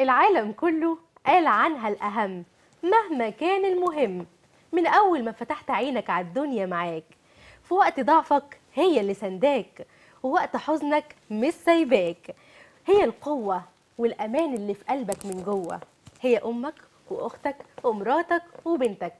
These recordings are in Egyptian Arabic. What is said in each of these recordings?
العالم كله قال عنها الأهم مهما كان المهم من أول ما فتحت عينك على الدنيا معاك في وقت ضعفك هي اللي سنداك ووقت حزنك مش سايباك هي القوة والأمان اللي في قلبك من جوه هي أمك وأختك ومراتك وبنتك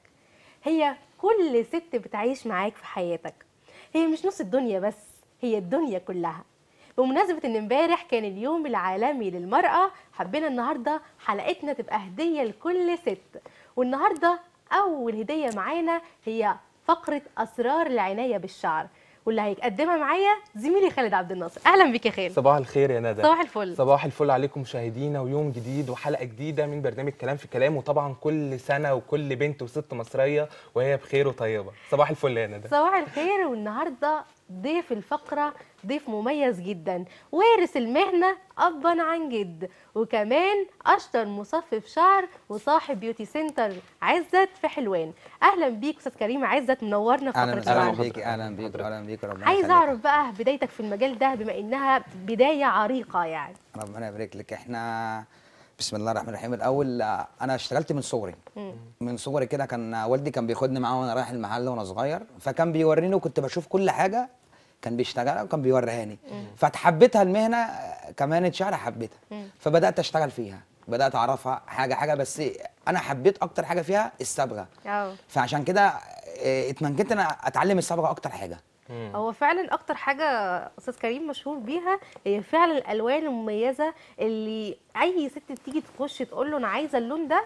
هي كل ست بتعيش معاك في حياتك هي مش نص الدنيا بس هي الدنيا كلها بمناسبة ان امبارح كان اليوم العالمي للمرأة حبينا النهاردة حلقتنا تبقى هدية لكل ست والنهاردة أول هدية معانا هي فقرة أسرار العناية بالشعر واللي هيقدمها معايا زميلي خالد عبد الناصر أهلا بك يا خالد صباح الخير يا ندى صباح الفل صباح الفل عليكم مشاهدينا ويوم جديد وحلقه جديده من برنامج كلام في كلام وطبعا كل سنه وكل بنت وست مصريه وهي بخير وطيبه صباح الفل يا ندى صباح الخير والنهارده ضيف الفقرة ضيف مميز جدا وارث المهنة أبا عن جد وكمان أشطر مصفف شعر وصاحب بيوتي سنتر عزت في حلوان أهلا بيك أستاذ كريم عزت منورنا في اهلا فقرة وسهلا الشعر بحضرتك. بيك اهلا بيك اهلا بيك ربنا عايز يخليك. أعرف بقى بدايتك في المجال ده بما إنها بداية عريقة يعني ربنا يبارك لك احنا بسم الله الرحمن الرحيم الاول آه، انا اشتغلت من صغري من صغري كده كان والدي كان بياخدني معاه وانا رايح المحل وانا صغير فكان بيوريني وكنت بشوف كل حاجه كان بيشتغلها وكان بيوريهاني فتحبيتها المهنه آه، كمان شعر حبيتها فبدات اشتغل فيها بدات اعرفها حاجه حاجه بس انا حبيت اكتر حاجه فيها الصبغه أه فعشان كده آه، اتمنكنت انا اتعلم الصبغه اكتر حاجه هو فعلا اكتر حاجه استاذ كريم مشهور بيها هي فعلا الالوان المميزه اللي اي ست تيجي تخش تقول له انا عايزه اللون ده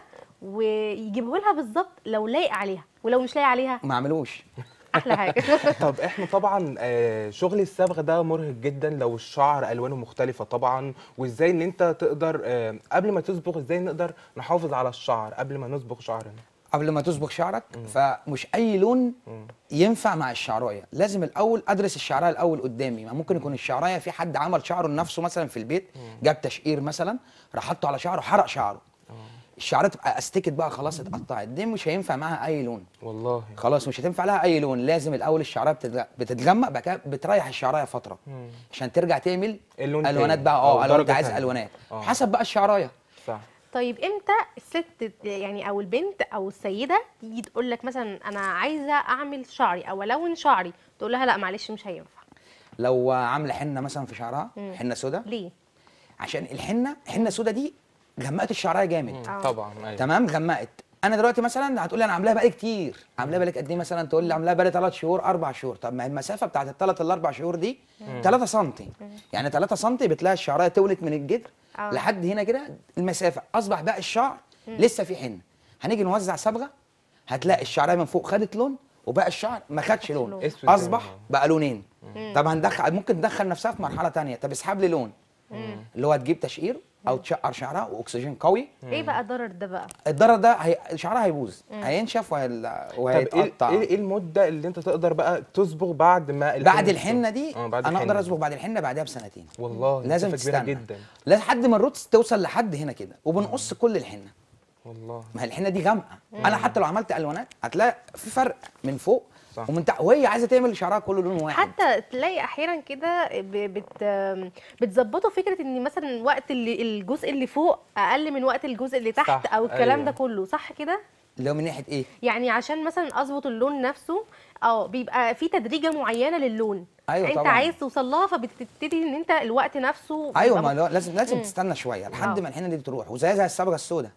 ويجيبه لها بالظبط لو لايق عليها ولو مش لايق عليها ما عملوش احلى حاجه طب احنا طبعا آه، شغل الصبغه ده مرهق جدا لو الشعر الوانه مختلفه طبعا وازاي ان انت تقدر آه، قبل ما تصبغ ازاي نقدر نحافظ على الشعر قبل ما نصبغ شعرنا قبل ما تصبغ شعرك فمش اي لون ينفع مع الشعرايه لازم الاول ادرس الشعرايه الاول قدامي ما ممكن يكون الشعرايه في حد عمل شعره لنفسه مثلا في البيت جاب تشقير مثلا راح حطه على شعره حرق شعره الشعرايه تبقى استكت بقى خلاص اتقطعت دي مش هينفع معاها اي لون والله خلاص مش هتنفع لها اي لون لازم الاول الشعرايه بتتغ- بتتغمق بعد كده بتريح الشعرايه فتره عشان ترجع تعمل اللون الوانات تاني. بقى أو اه الوان انت درجة عايز تانية. الوانات آه. حسب بقى الشعرايه صح طيب امتى الست يعني او البنت او السيده تيجي تقول لك مثلا انا عايزه اعمل شعري او الون شعري تقول لها لا معلش مش هينفع لو عامله حنه مثلا في شعرها حنه سودا ليه عشان الحنه حنه سودا دي غمقت الشعرايه جامد آه. طبعا ايوه تمام غمقت انا دلوقتي مثلا هتقول لي انا عاملاها بقالي كتير عاملاها بقالك قد ايه مثلا تقول لي عاملاها بقالي 3 شهور 4 شهور طب ما هي المسافه بتاعت الثلاث الاربع شهور دي 3 سم يعني 3 سم بتلاقي الشعرايه تولت من الجدر آه. لحد هنا كده المسافه اصبح بقى الشعر لسه في حنه هنيجي نوزع صبغه هتلاقي الشعرايه من فوق خدت لون وبقى الشعر ما خدش لون لون. اسود اصبح زي ما هو. بقى لونين طب هندخل ممكن تدخل نفسها في مرحله تانية طب اسحب لي لون اللي هو تجيب تشقير او تشقر شعرها واكسجين قوي ايه بقى الضرر ده بقى الضرر ده هي... شعرها هيبوظ هينشف وهيل... طب ايه وهيتقطع ايه إيه المده اللي انت تقدر بقى تصبغ بعد ما بعد الحنه دي اه بعد انا اقدر الحنة. اصبغ بعد الحنه بعدها بسنتين والله لازم مسافة كبيرة تستنى جدا لحد ما الروتس توصل لحد هنا كده وبنقص كل الحنه والله ما هي الحنه دي غامقه انا حتى لو عملت الوانات هتلاقي في فرق من فوق صح. ومن تحت وهي عايزه تعمل شعرها كله لون واحد حتى تلاقي احيانا كده ب- بت بتظبطوا فكره ان مثلا وقت اللي الجزء اللي فوق اقل من وقت الجزء اللي تحت صح، او الكلام أيوة. ده كله صح كده اللي هو من ناحيه ايه يعني عشان مثلا اظبط اللون نفسه اه بيبقى في تدريجه معينه للون أيوة انت طبعاً. عايز توصل لها فبتبتدي ان انت الوقت نفسه ايوه بيبقى ما لو- لازم لازم تستنى شويه لحد آه. ما الحنه دي تروح وزيها زي الصبغه السوداء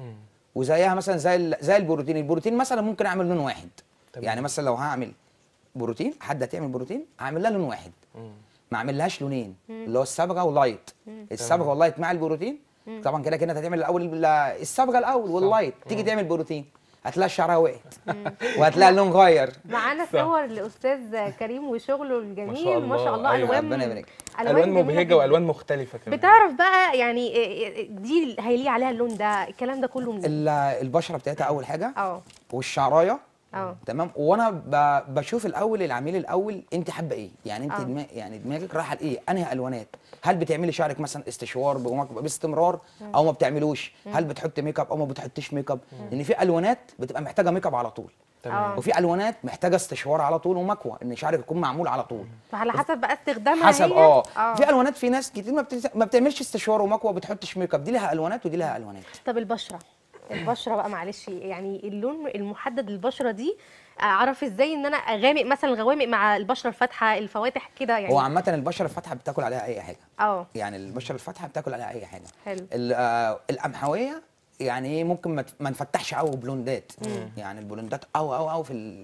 وزيها مثلا زي ال- زي البروتين البروتين مثلا ممكن اعمل لون واحد تمام. يعني مثلا لو هعمل بروتين حد هتعمل بروتين هعمل لها لون واحد ما اعملهاش لونين اللي هو الصبغه واللايت الصبغه واللايت مع البروتين طبعا كده كده هتعمل الاول ال- الصبغه الاول واللايت تيجي تعمل بروتين هتلاقي الشعرها وقعت وهتلاقي اللون غير معانا صور لاستاذ كريم وشغله الجميل ما ما شاء شاء الله، الله أيوة، الوان ربنا يبارك. الوان جميلة مبهجه جداً. والوان مختلفه كمان بتعرف بقى يعني إيه- إيه- دي هيليق عليها اللون ده الكلام ده كله من ال- البشره بتاعتها اول حاجه اه والشعرايه اه تمام وانا ب- بشوف الاول العميل الاول انت حابه ايه يعني انت آه. دماغ يعني دماغك رايحه لايه انهي الوانات هل بتعملي شعرك مثلا استشوار بمك- باستمرار او ما بتعملوش هل بتحطي ميك اب او ما بتحطيش ميك اب لان في الوانات بتبقى محتاجه ميك اب على طول تمام. وفي الوانات محتاجه استشوار على طول ومكوى ان شعرك يكون معمول على طول فعلى حسب بقى استخدامها حسب هي اه اه في الوانات في ناس كتير ما, بت... ما بتعملش استشوار ومكوى بتحطش ميك اب دي لها الوانات ودي لها الوانات طب البشره البشره بقى معلش يعني اللون المحدد للبشره دي اعرف ازاي ان انا اغامق مثلا غوامق مع البشره الفاتحه الفواتح كده يعني هو عامه البشره الفاتحه بتاكل عليها اي حاجه اه يعني البشره الفاتحه بتاكل عليها اي حاجه حلو. ال- آه، القمحويه يعني ايه ممكن ما ت- ما نفتحش قوي بلوندات يعني البلوندات او او او في ال...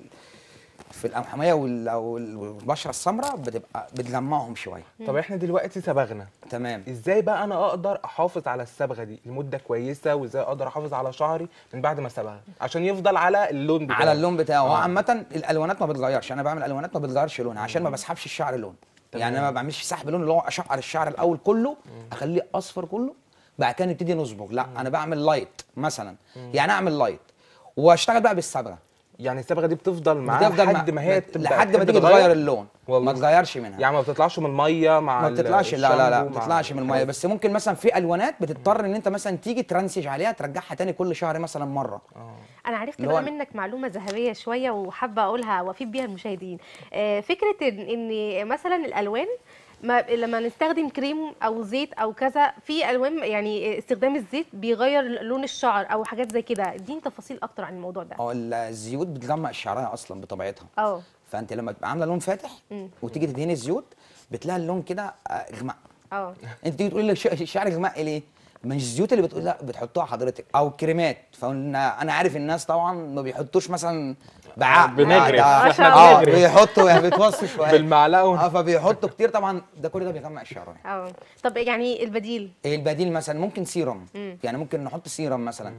في القمحويه وال- أو البشره السمراء بتبقى بتجمعهم شويه طب احنا دلوقتي صبغنا تمام ازاي بقى انا اقدر احافظ على الصبغه دي لمده كويسه وازاي اقدر احافظ على شعري من بعد ما صبغها عشان يفضل على اللون بتاعه على اللون بتاعه هو آه. عامه الالوانات ما بتغيرش انا بعمل الوانات ما بتغيرش لونها عشان ما بسحبش الشعر لون تمام. يعني انا ما بعملش سحب لون اللي هو اشقر الشعر الاول كله اخليه اصفر كله بعد كده نبتدي نصبغ لا انا بعمل لايت مثلا يعني اعمل لايت واشتغل بقى بالصبغه يعني الصبغه دي بتفضل معاها بتفضل لحد مع- ما هي بت- تبدأ لحد ما تحب تيجي تغير؟ تغير اللون والله. ما تغيرش منها يعني ما بتطلعش من الميه مع ما ال- بتطلعش لا لا لا الشامبو ما مع- بتطلعش من الميه بس ممكن مثلا في الوانات بتضطر ان انت مثلا تيجي ترنسج عليها ترجعها تاني كل شهر مثلا مره انا عرفت اللي بقى هو- منك معلومه ذهبيه شويه وحابه اقولها وافيد بيها المشاهدين آه، فكره ان إن مثلا الالوان ما لما نستخدم كريم او زيت او كذا في الوان يعني استخدام الزيت بيغير لون الشعر او حاجات زي كده اديني تفاصيل اكتر عن الموضوع ده اه الزيوت بتجمع الشعريه اصلا بطبيعتها اه فانت لما تبقى عامله لون فاتح وتيجي تدهني الزيوت بتلاقي اللون كده آه، اغماء اه انت تيجي تقول لي ش- الشعر اغماء ليه؟ مش الزيوت اللي بتقول لا بتحطها حضرتك او كريمات فانا انا عارف الناس طبعا ما بيحطوش مثلا بعقل بنغرف. ده- ما شاء اه الله. بيحطوا يعني بيتوصوا شويه بالمعلقه ون- اه فبيحطوا كتير طبعا ده كل ده بيجمع الشعر اه طب يعني البديل إيه البديل مثلا ممكن سيرم يعني ممكن نحط سيرم مثلا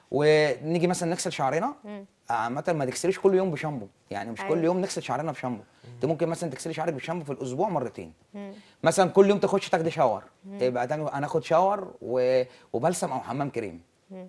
ونيجي مثلا نغسل شعرنا عامة ما تغسليش كل يوم بشامبو يعني مش أيوة. كل يوم نغسل شعرنا بشامبو انت ممكن مثلا تغسلي شعرك بشامبو في الاسبوع مرتين مثلا كل يوم تخش تاخدي شاور يبقى تاني هناخد شاور و... وبلسم او حمام كريم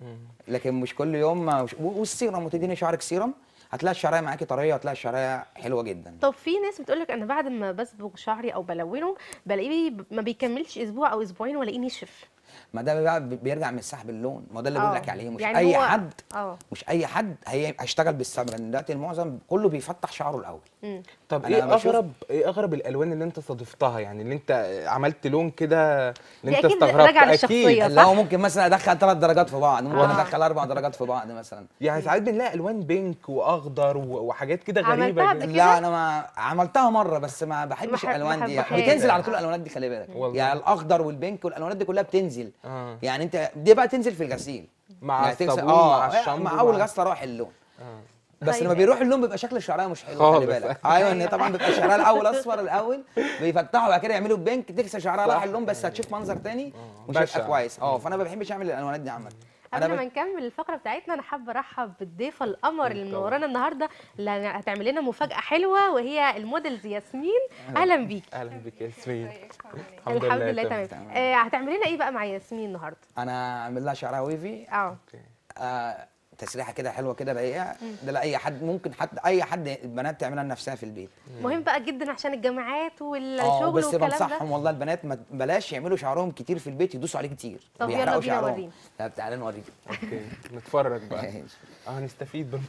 لكن مش كل يوم ما- مش... والسيرم وتديني شعرك سيرم هتلاقي الشعريه معاكي طريه وهتلاقي الشعريه حلوه جدا طب في ناس بتقولك انا بعد ما بصبغ شعري او بلونه بلاقيه ب- ما بيكملش اسبوع او اسبوعين والاقيه نشف ما ده بقى بيرجع من سحب اللون ما ده اللي آه. بقول لك عليه مش يعني اي هو- حد اه مش اي حد هي هيشتغل بالصبغه لان دلوقتي المعظم كله بيفتح شعره الاول مم. طب أنا ايه بشوف- اغرب ايه اغرب الالوان اللي انت صادفتها يعني اللي انت عملت لون كده اللي دي انت أكيد استغربت راجعة للشخصية. اللي هو صح؟ ممكن مثلا ادخل ثلاث درجات في بعض ممكن آه. ادخل اربع درجات في بعض مثلا يعني ساعات بنلاقي الوان بينك واخضر و- وحاجات كده غريبه عملتها جدا. قبل لا كده؟ انا ما عملتها مره بس ما بحبش ما ح- الالوان ما دي حبهاش. بتنزل على طول الالوانات دي خلي بالك والله. يعني الاخضر والبينك والالوانات دي كلها بتنزل آه. يعني انت دي بقى تنزل في الغسيل مع يعني تغسل- الصابون، اه مع الشامبو، مع اول مع- غسله راح اللون آه. بس طيب. لما بيروح اللون بيبقى شكل الشعريه مش حلو خالص. خلي بالك ايوه ان طبعا بيبقى الشعريه الاول اصفر الاول بيفتحوا بعد كده يعملوا بينك تغسل شعرها راح صح. اللون بس هتشوف منظر تاني مش بشع. هيبقى كويس اه فانا ما بحبش اعمل الالوانات دي عامه انا قبل ما ب... نكمل الفقره بتاعتنا انا حابه ارحب بالضيفه القمر اللي منورانا النهارده اللي هتعمل لنا مفاجاه حلوه وهي الموديلز ياسمين اهلا بيك اهلا بك يا ياسمين الحمد لله تمام تمام. آه هتعمل لنا ايه بقى مع ياسمين النهارده انا عامل لها شعرها ويفي اه أوكي. آه تسريحه كده حلوه كده رايقه ده لاي حد ممكن حد اي حد البنات تعملها لنفسها في البيت مهم بقى جدا عشان الجامعات اه والشغل بس والكلام ده بنصحهم والله البنات ما بلاش يعملوا شعرهم كتير في البيت يدوسوا عليه كتير طب يلا بيحرقوا بينا شعرهم. ورينا. طب تعالى نوريك اوكي نتفرج بقى اه نستفيد بال...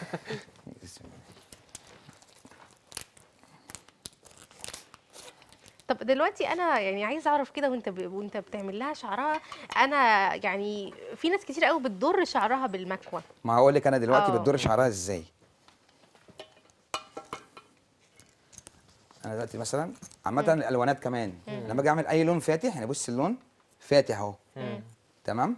بسم الله. طب دلوقتي انا يعني عايزه اعرف كده وانت ب... وانت بتعمل لها شعرها انا يعني في ناس كتير قوي بتضر شعرها بالمكوى ما هقول لك انا دلوقتي آه. بتدور شعرها ازاي انا دلوقتي مثلا عامه الالوانات كمان لما اجي اعمل اي لون فاتح يعني بص اللون فاتح اهو تمام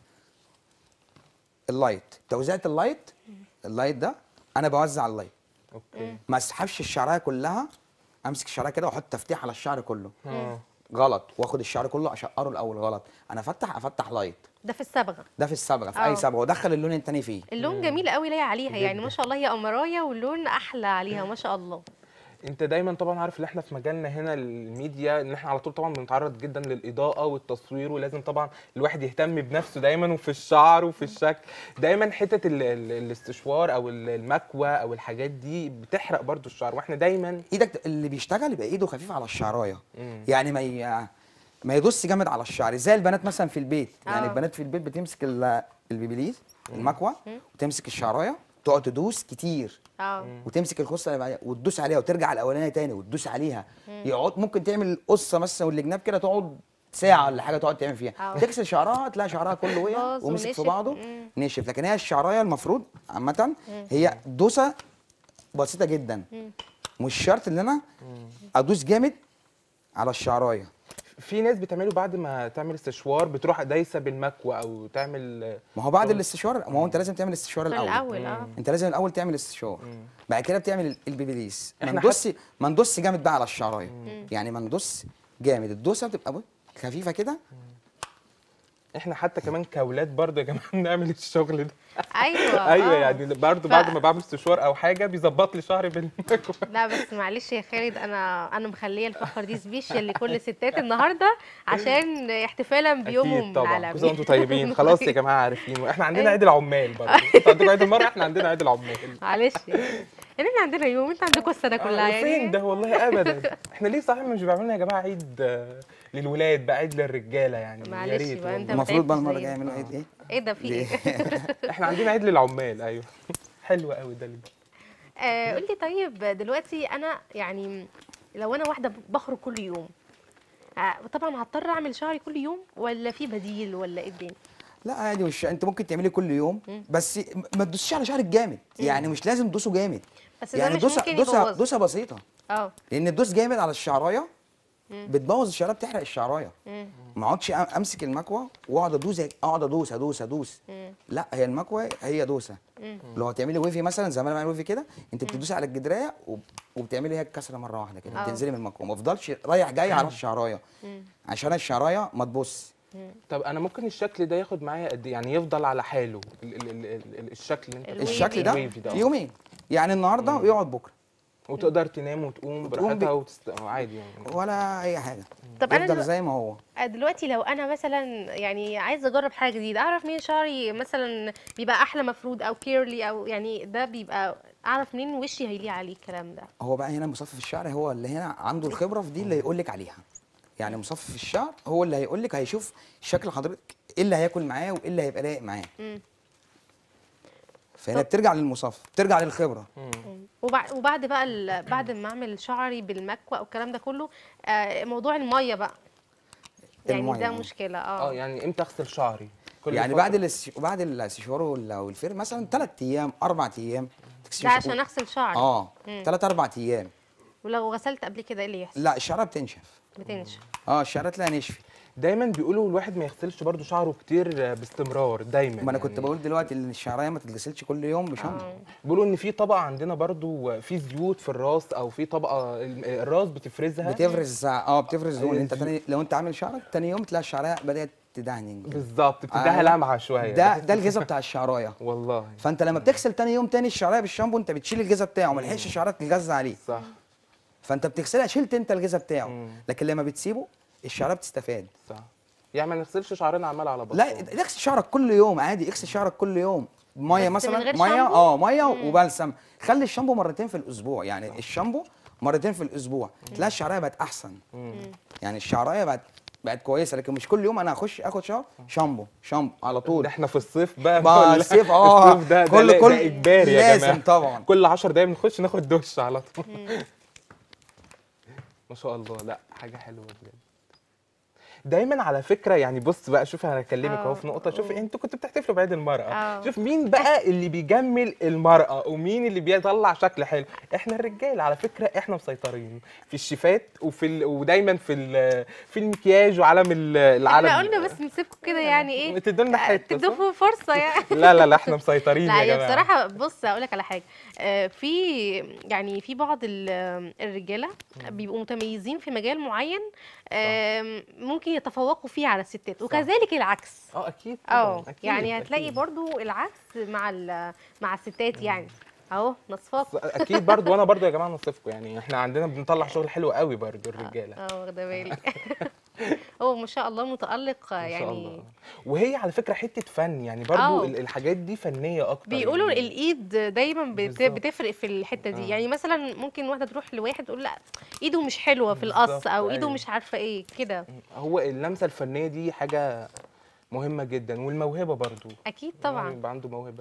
اللايت توزيعة اللايت اللايت ده انا بوزع اللايت اوكي ما اسحبش الشعرايه كلها امسك الشعرايه كده واحط تفتيح على الشعر كله اه غلط واخد الشعر كله اشقره الاول غلط انا افتح افتح لايت ده في الصبغه ده في الصبغه في آه. اي صبغه وادخل اللون التاني فيه اللون جميل قوي لايق عليها يعني ما شاء الله هي قمرايه واللون احلى عليها ما شاء الله انت دايما طبعا عارف ان احنا في مجالنا هنا الميديا ان احنا على طول طبعا بنتعرض جدا للاضاءه والتصوير ولازم طبعا الواحد يهتم بنفسه دايما وفي الشعر وفي الشكل دايما حته ال- ال- الاستشوار او ال- المكوى او الحاجات دي بتحرق برضو الشعر واحنا دايما ايدك اللي بيشتغل يبقى ايده خفيفه على الشعرايه مم. يعني ما ي... ما يدوسش جامد على الشعر زي البنات مثلا في البيت يعني آه. البنات في البيت بتمسك ال- البيبليز المكوى وتمسك الشعرايه تقعد تدوس كتير اه وتمسك الخصه اللي بعدها وتدوس عليها وترجع الاولانيه تاني وتدوس عليها يقعد ممكن تعمل قصه مثلا والجناب كده تقعد ساعه ولا حاجه تقعد تعمل فيها آه. تغسل شعرها تلاقي شعرها كله وقع باظ ومسك في ونشف. بعضه مم. نشف لكن هي الشعرايه المفروض عامه هي دوسه بسيطه جدا مش شرط ان انا ادوس جامد على الشعرايه في ناس بتعمله بعد ما تعمل استشوار بتروح دايسه بالمكوى او تعمل ما هو بعد الاستشوار ما هو انت لازم تعمل استشوار في الاول الاول اه انت لازم الاول تعمل استشوار بعد كده بتعمل البيبيليس ما احنا ندوس ما ندوس جامد بقى على الشعرايه يعني ما ندوس جامد الدوسه بتبقى بص خفيفه كده احنا حتى كمان كاولاد برضه يا جماعه بنعمل الشغل ده ايوه ايوه آه. يعني برضه ف- بعد ما بعمل استشوار او حاجه بيظبط لي شعري بالمكوى لا بس معلش يا خالد انا انا مخليه الفقره دي سبيشال لكل الستات النهارده عشان احتفالا بيومهم اكيد طبعا العالمي كل سنه وانتم طيبين خلاص يا جماعه عارفين واحنا عندنا أيوة. عيد العمال برضه انتوا عندكم عيد المرأة احنا عندنا عيد العمال معلش يعني احنا عندنا يوم انت عندكم السنه كلها آه، يعني فين ده والله ابدا احنا ليه صحيح مش بيعملوا لنا يا جماعه عيد آه، للولاد بقى عيد للرجاله يعني يا معلش ريت بقى، أنت والله. المفروض بقى تعبتش المره زينا. الجايه يعملوا عيد ايه ايه ده في ايه احنا عندنا عيد للعمال ايوه حلو قوي ده اللي آه قول لي طيب دلوقتي انا يعني لو انا واحده بخرج كل يوم آه طبعا هضطر اعمل شعري كل يوم ولا في بديل ولا ايه الدنيا لا عادي مش انت ممكن تعملي كل يوم بس ما تدوسيش على شعرك جامد يعني مش لازم تدوسه جامد بس ده يعني مش دوسه ممكن دوسه يبوظ. دوسه بسيطه اه لان الدوس جامد على الشعرايه بتبوظ الشعرايه بتحرق الشعرايه مم. ما اقعدش أم- امسك المكوه واقعد ادوس اقعد ادوس ادوس ادوس مم. لا هي المكوه هي دوسه مم. لو هتعملي ويفي مثلا زي ما انا بعمل ويفي كده انت بتدوسي على الجدريه وب- وبتعملي هي الكسره مره واحده كده آه. بتنزلي من المكوه ما افضلش رايح جاي على الشعرايه مم. عشان الشعرايه ما تبص طب انا ممكن الشكل ده ياخد معايا قد إيه؟ يعني يفضل على حاله ال ال ال ال الشكل اللي انت الويفي. الشكل ده الويفي ده. يومين يعني النهارده ويقعد بكره وتقدر تنام وتقوم وتقوم براحتها ب- وتست... عادي يعني ولا اي حاجه طب انا يفضل دلو- زي ما هو آه، دلوقتي لو انا مثلا يعني عايزه اجرب حاجه جديده اعرف منين شعري مثلا بيبقى احلى مفروض او كيرلي او يعني ده بيبقى اعرف منين وشي هيليق عليه الكلام ده هو بقى هنا مصفف الشعر هو اللي هنا عنده الخبره في دي اللي هيقول لك عليها يعني مصفف الشعر هو اللي هيقول لك هيشوف شكل حضرتك ايه اللي هياكل معاه وايه اللي هيبقى لايق معاه مم. فهنا بترجع للمصفف بترجع للخبره وبع- وبعد بقى ال- بعد ما اعمل شعري بالمكوى او الكلام ده كله آه، موضوع الميه بقى يعني المية، ده آه. مشكله اه اه يعني امتى اغسل شعري كل يعني فترة؟ بعد الاس... بعد الاستشوار وال- والفير مثلا ثلاث ايام اربع ايام تغسلي ده شعر- عشان اغسل شعري اه مم. ثلاث اربع ايام ولو غسلت قبل كده ايه اللي يحصل لا الشعره بتنشف بتنشف اه الشعره تلاقيها نشفي دايما بيقولوا الواحد ما يغسلش برضو شعره كتير آه، باستمرار دايما ما انا كنت يعني بقول دلوقتي ان الشعرايه ما تتغسلش كل يوم بشامبو آه. بيقولوا ان في طبقه عندنا برضو في زيوت في الراس او في طبقه ال- الراس بتفرزها بتفرز اه بتفرز دهون أيوة. انت تاني لو انت عامل شعرك تاني يوم تلاقي الشعرايه بدات تدهن كده. بالظبط بتديها أيوة. لمعه شويه ده ده الجزء بتاع الشعرايه والله فانت لما بتغسل تاني يوم تاني الشعرايه بالشامبو انت بتشيل الجزء بتاعه ما لحقش الشعرايه تتغذى عليه صح فانت بتغسلها شلت انت الجزء بتاعه مم. لكن لما بتسيبه الشعرايه بتستفاد صح يعني ما نغسلش شعرنا عمال على بطال لا اغسل شعرك كل يوم عادي اغسل شعرك كل يوم ميه بس من مثلا غير ميه شامبو؟ اه ميه وبلسم خلي الشامبو مرتين في الاسبوع يعني الشامبو مرتين في الاسبوع تلاقي الشعرايه بقت احسن يعني الشعرايه بقت بقت كويسه لكن مش كل يوم انا اخش اخد شاور شامبو شامبو على طول ده احنا في الصيف بقى بقى ولا- الصيف اه الصيف ده كل ده, كل ده اجباري يا لازم جماعه طبعا كل 10 دقايق بنخش ناخد دش على طول ما شاء الله لا حاجه حلوه بجد دايما على فكره يعني بص بقى شوف انا هكلمك اهو في نقطه شوف انتوا كنتوا بتحتفلوا بعيد المراه آه. شوف مين بقى اللي بيجمل المراه ومين اللي بيطلع شكل حلو احنا الرجال على فكره احنا مسيطرين في الشيفات وفي ال... ودايما في ال... في المكياج وعالم ال- العالم احنا قلنا بس نسيبكم كده يعني ايه تدوا لنا حته صح؟ تدوكوا فرصه يعني لا لا لا احنا مسيطرين لا يا هي جماعه بصراحة بص هقول لك على حاجة آه، في يعني في بعض ال- الرجالة بيبقوا متميزين في مجال معين آم، ممكن يتفوقوا فيه على الستات وكذلك العكس اه اكيد طبعاً، اه أكيد، يعني هتلاقي أكيد. برضو العكس مع ال- مع الستات يعني اهو نصفاكم اكيد برضو وانا برضو يا جماعه نصفكم يعني احنا عندنا بنطلع شغل حلو قوي برضو الرجاله اه واخده بالي هو ما شاء الله متألق ما شاء يعني الله وهي على فكره حته فن يعني برضو آه. ال- الحاجات دي فنيه اكتر بيقولوا يعني. الايد دايما بت- بالظبط. بتفرق في الحته دي آه. يعني مثلا ممكن واحده تروح لواحد تقول لا ايده مش حلوه في القص بالظبط، او ايده أيوة. مش عارفه ايه كده هو اللمسه الفنيه دي حاجه مهمه جدا والموهبه برضو اكيد يعني طبعا يبقى عنده موهبه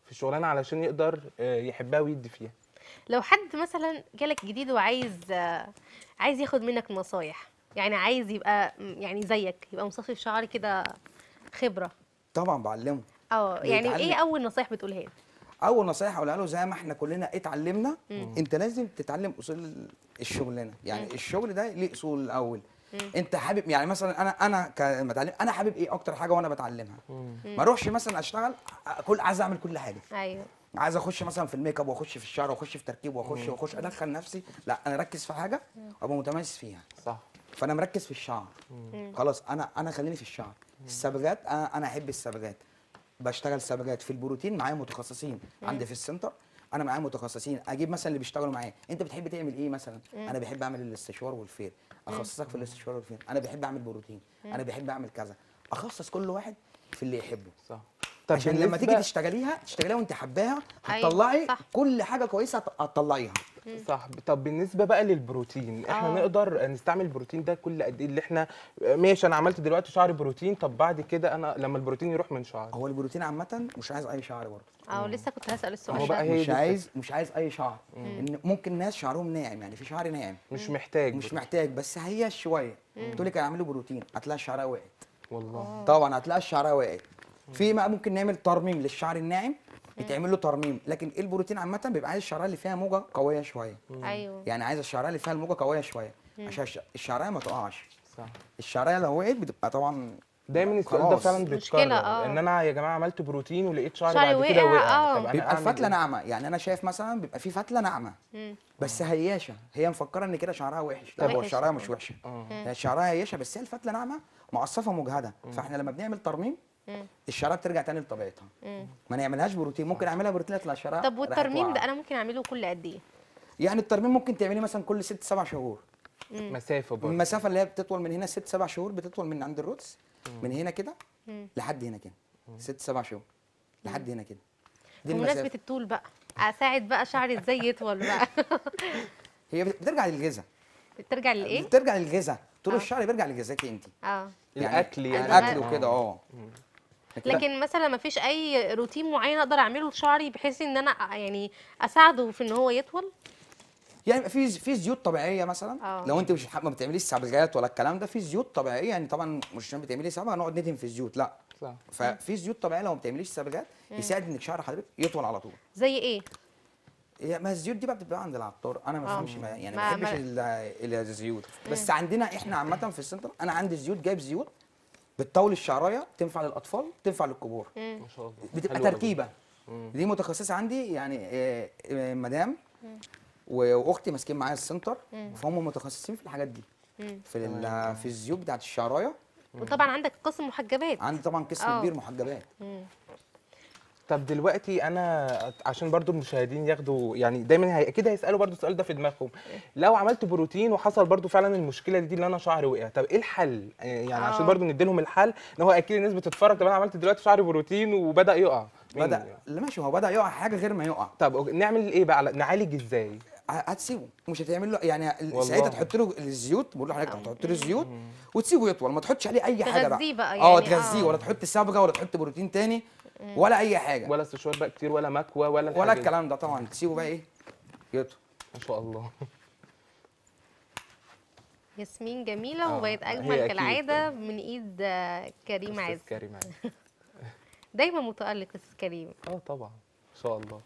في الشغلانه علشان يقدر آه، يحبها ويدي فيها لو حد مثلا جالك جديد وعايز آه، عايز ياخد منك نصايح يعني عايز يبقى م- يعني زيك يبقى مصفي شعري كده خبره طبعا بعلمه اه يعني بيتعلم. ايه اول نصايح بتقولها له اول نصيحه اقولها له زي ما احنا كلنا اتعلمنا انت لازم تتعلم اصول الشغلانه يعني الشغل ده ليه اصول الاول انت حابب يعني مثلا انا انا كمتعلم انا حابب ايه اكتر حاجه وانا بتعلمها ما اروحش مثلا اشتغل كل عايز اعمل كل حاجه ايوه عايز اخش مثلا في الميك اب واخش في الشعر واخش في تركيب واخش واخش ادخل نفسي لا انا اركز في حاجه ابقى متميز فيها صح فانا مركز في الشعر خلاص انا انا خليني في الشعر الصبغات انا انا احب الصبغات بشتغل صبغات في البروتين معايا متخصصين عندي في السنتر انا معايا متخصصين اجيب مثلا اللي بيشتغلوا معايا انت بتحب تعمل ايه مثلا انا بحب اعمل الاستشوار والفير اخصصك في الاستشوار والفير انا بحب اعمل بروتين انا بحب اعمل كذا اخصص كل واحد في اللي يحبه صح عشان لما تيجي بالنسبة- تشتغليها تشتغليها وانت حباها أيوة، هتطلعي صح. كل حاجه كويسه هت- هتطلعيها صح طب بالنسبه بقى للبروتين احنا آه. نقدر نستعمل البروتين ده كل قد ايه اللي احنا ماشي انا عملت دلوقتي شعري بروتين طب بعد كده انا لما البروتين يروح من شعري هو البروتين عامه مش عايز اي شعر برضه اه لسه كنت هسال السؤال هو بقى ده هي مش دي عايز مش عايز اي شعر ان ممكن ناس شعرهم ناعم يعني في شعر ناعم مش محتاج مش بروتين. محتاج بس هي شويه تقول لك اعملوا بروتين هتلاقي شعرها وقعت والله طبعا هتلاقي شعرها وقعت في بقى ممكن نعمل ترميم للشعر الناعم يتعمل له ترميم لكن البروتين عامه بيبقى عايز الشعريه اللي فيها موجه قويه شويه ايوه يعني عايز الشعريه اللي فيها الموجه قويه شويه عشان الش- الشعريه ما تقعش صح الشعريه لو وقعت بتبقى طبعا دايما السؤال ده خلاص. فعلا مشكلة، بيتكرر آه. ان انا يا جماعه عملت بروتين ولقيت شعري شعري بعد كده وقع، وقع آه. طب انا بيبقى أعمل الفتله إيه؟ ناعمه يعني انا شايف مثلا بيبقى في فتله ناعمه بس هياشه هي مفكره ان كده شعرها وحش لا هو وحش. شعرها مش وحشه آه. هي شعرها هياشه بس هي الفتله ناعمه معصفه مجهده فاحنا لما بنعمل ترميم الشعريه بترجع تاني لطبيعتها ما نعملهاش بروتين ممكن اعملها بروتين يطلع شعرها طب راحت والترميم واقعة. ده انا ممكن اعمله كل قد ايه يعني الترميم ممكن تعمليه مثلا كل ست سبع شهور مسافه برضه المسافه اللي هي بتطول من هنا ست سبع شهور بتطول من عند الروتس من هنا كده لحد هنا كده ست سبع شهور لحد هنا كده دي بمناسبه المسافه الطول بقى اساعد بقى شعري ازاي يطول بقى هي بترجع للغذاء ترجع لايه بترجع للغذاء طول آه. الشعر بيرجع لغذائك انت اه الاكل يعني الاكل آه. وكده اه لكن مثلا ما فيش اي روتين معين اقدر اعمله لشعري بحيث ان انا يعني اساعده في ان هو يطول يعني في في زيوت طبيعيه مثلا آه. لو انت مش حابه ما بتعمليش صبغات ولا الكلام ده في زيوت طبيعيه يعني طبعا مش عشان بتعملي صبغه هنقعد ندهن في الزيوت لا صح ففي زيوت طبيعيه لو ما بتعمليش صبغات يساعد انك شعر حضرتك يطول على طول زي ايه هي ما الزيوت دي بقى بتبقى عند العطار انا ما آه. بفهمش ما- يعني ما- ما بحبش ما- ال- الزيوت بس عندنا احنا عامه في السنتر انا عندي زيوت جايب زيوت بتطول الشعرايه تنفع للاطفال تنفع للكبار ما شاء الله بتبقى حلو أوي. تركيبه دي متخصصه عندي يعني آه، آه، مدام و- واختي ماسكين معايا السنتر فهم متخصصين في الحاجات دي في ال- في الزيوت بتاعت الشعرايه وطبعا عندك قسم محجبات عندي طبعا قسم آه. كبير محجبات طب دلوقتي انا عشان برضو المشاهدين ياخدوا يعني دايما هي اكيد هيسالوا برضو السؤال ده في دماغهم لو عملت بروتين وحصل برضو فعلا المشكله دي اللي انا شعري وقع طب ايه الحل آه، يعني آه. عشان برضو ندي لهم الحل ان هو اكيد الناس بتتفرج طب انا عملت دلوقتي شعري بروتين وبدا يقع مين بدا يعني؟ لا ماشي هو بدا يقع حاجه غير ما يقع طب نعمل ايه بقى نعالج ازاي ه- هتسيبه مش هتعمل له يعني والله. ساعتها تحط له الزيوت بقول لحضرتك هتحط له الزيوت وتسيبه يطول ما تحطش عليه اي حاجه بقى تغذيه بقى اه يعني، تغذيه آه. ولا تحط صبغه ولا تحط بروتين تاني ولا اي حاجه ولا استشوار بقى كتير ولا مكوى ولا ولا الحاجات دي. الكلام ده طبعا تسيبه بقى ايه يطول ما شاء الله ياسمين جميله آه، وبقت هي اجمل أكيد كالعاده من ايد آه، كريم أستاذ عز كريم عز دايما متالق استاذ كريم اه طبعا ان شاء الله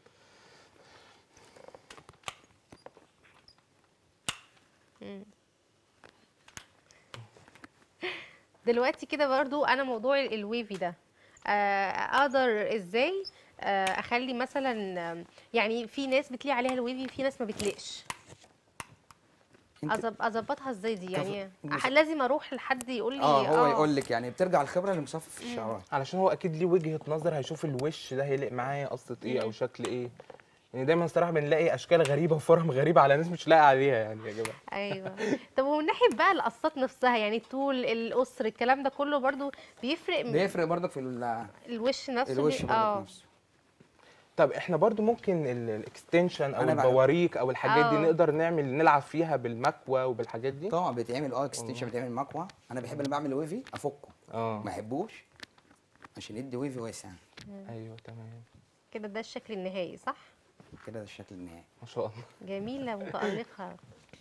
دلوقتي كده برضو انا موضوع ال- الويفي ده آه، اقدر ازاي آه، اخلي مثلا آم، يعني في ناس بتليق عليها الويفي في ناس ما بتليقش انت- أظب- اظبطها ازاي دي يعني بص- أح- لازم اروح لحد يقول لي اه هو يقول لك يعني بترجع الخبره لمصفف الشعرايه علشان هو اكيد ليه وجهه نظر هيشوف الوش ده هيليق معايا قصه ايه او شكل ايه يعني دايما صراحه بنلاقي اشكال غريبه وفرم غريبه على ناس مش لاقي عليها يعني يا جماعه ايوه طب ومن ناحيه بقى القصات نفسها يعني الطول القصر الكلام ده كله برضو بيفرق من بيفرق برضك في ال- الوش نفسه الوش بي- برضك اه نفسه طب احنا برضو ممكن ال- الاكستنشن او أنا بقى- البواريك او الحاجات دي آه. نقدر نعمل نلعب فيها بالمكوى وبالحاجات دي طبعا بيتعمل اه اكستنشن بيتعمل مكوى انا بحب لما بعمل ويفي افكه اه ما احبوش عشان يدي ويفي واسع ايوه تمام كده ده الشكل النهائي صح كده ده الشكل النهائي ما شاء الله جميله متالقه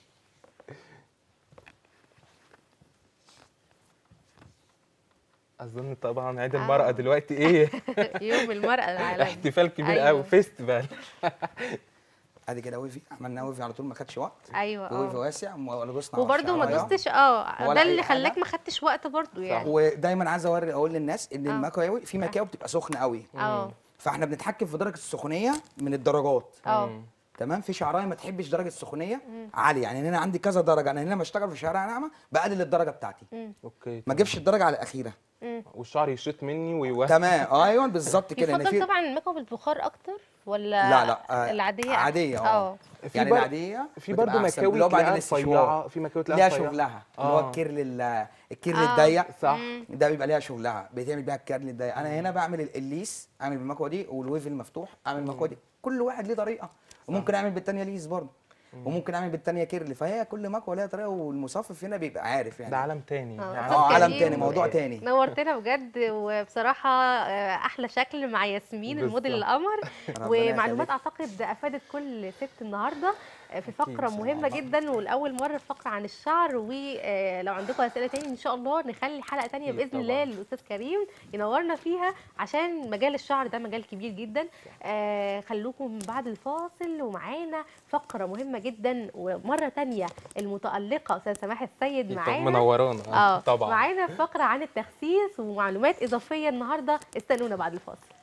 اظن طبعا عيد آه. المرأة دلوقتي ايه يوم المراه العالمي احتفال كبير أيوة. قوي فيستيفال ادي كده ويفي عملنا ويفي على طول ما خدش وقت ايوه ويفي اه واسع ولا دوسنا على وبرده ما الشعراية. دوستش اه ولا ده أي اللي حاجة. خلاك ما خدتش وقت برضو يعني ودايما عايز اوري اقول للناس ان آه. المكاوي في مكاوي بتبقى سخنه قوي اه فاحنا بنتحكم في درجه السخونيه من الدرجات اه تمام في شعرايه ما تحبش درجه السخونيه عاليه يعني انا عندي كذا درجه انا هنا بشتغل في شعرايه ناعمه بقلل الدرجه بتاعتي اوكي ما اجيبش الدرجه على الاخيره والشعر يشيط مني ويوسع تمام ايوه بالظبط كده ان يفضل في طبعا الميك اب البخار اكتر ولا لا لا آه، العاديه عاديه اه اه في يعني بر- العاديه في بتبقى برضه أحسن. مكاوي اللي هو بعد تلاقيها الاستشوار. رفيعة في مكاوي تلاقيها ليها رفيعة. شغلها اللي هو آه. الكيرل ال- الكيرل آه. الضيق صح ده بيبقى ليها شغلها بيتعمل بيها الكيرل الضيق انا هنا بعمل ال- الليس اعمل بالمكوه دي والويف المفتوح اعمل المكوه دي كل واحد ليه طريقه وممكن اعمل بالتانيه ليس برضه وممكن اعمل بالتانيه كيرل فهي كل مكوه ليها طريقه والمصفف هنا بيبقى عارف يعني ده عالم تاني آه. يعني اه أستاذ عالم كريم، تاني موضوع تاني نورتنا بجد وبصراحه آه، احلى شكل مع ياسمين الموديل بالظبط. القمر ربنا ومعلومات يخليك. اعتقد افادت كل ست النهارده آه، في فقره إن شاء مهمه الله. جدا والاول مره فقره عن الشعر ولو عندكم اسئله تاني ان شاء الله نخلي حلقه تانية أكيد باذن الله طبعاً. للاستاذ كريم ينورنا فيها عشان مجال الشعر ده مجال كبير جدا آه خلوكم بعد الفاصل ومعانا فقره مهمه جدا ومره تانية المتالقه استاذ سماح السيد معانا منورانا اه طبعا معانا فقره عن التخسيس ومعلومات اضافيه النهارده استنونا بعد الفاصل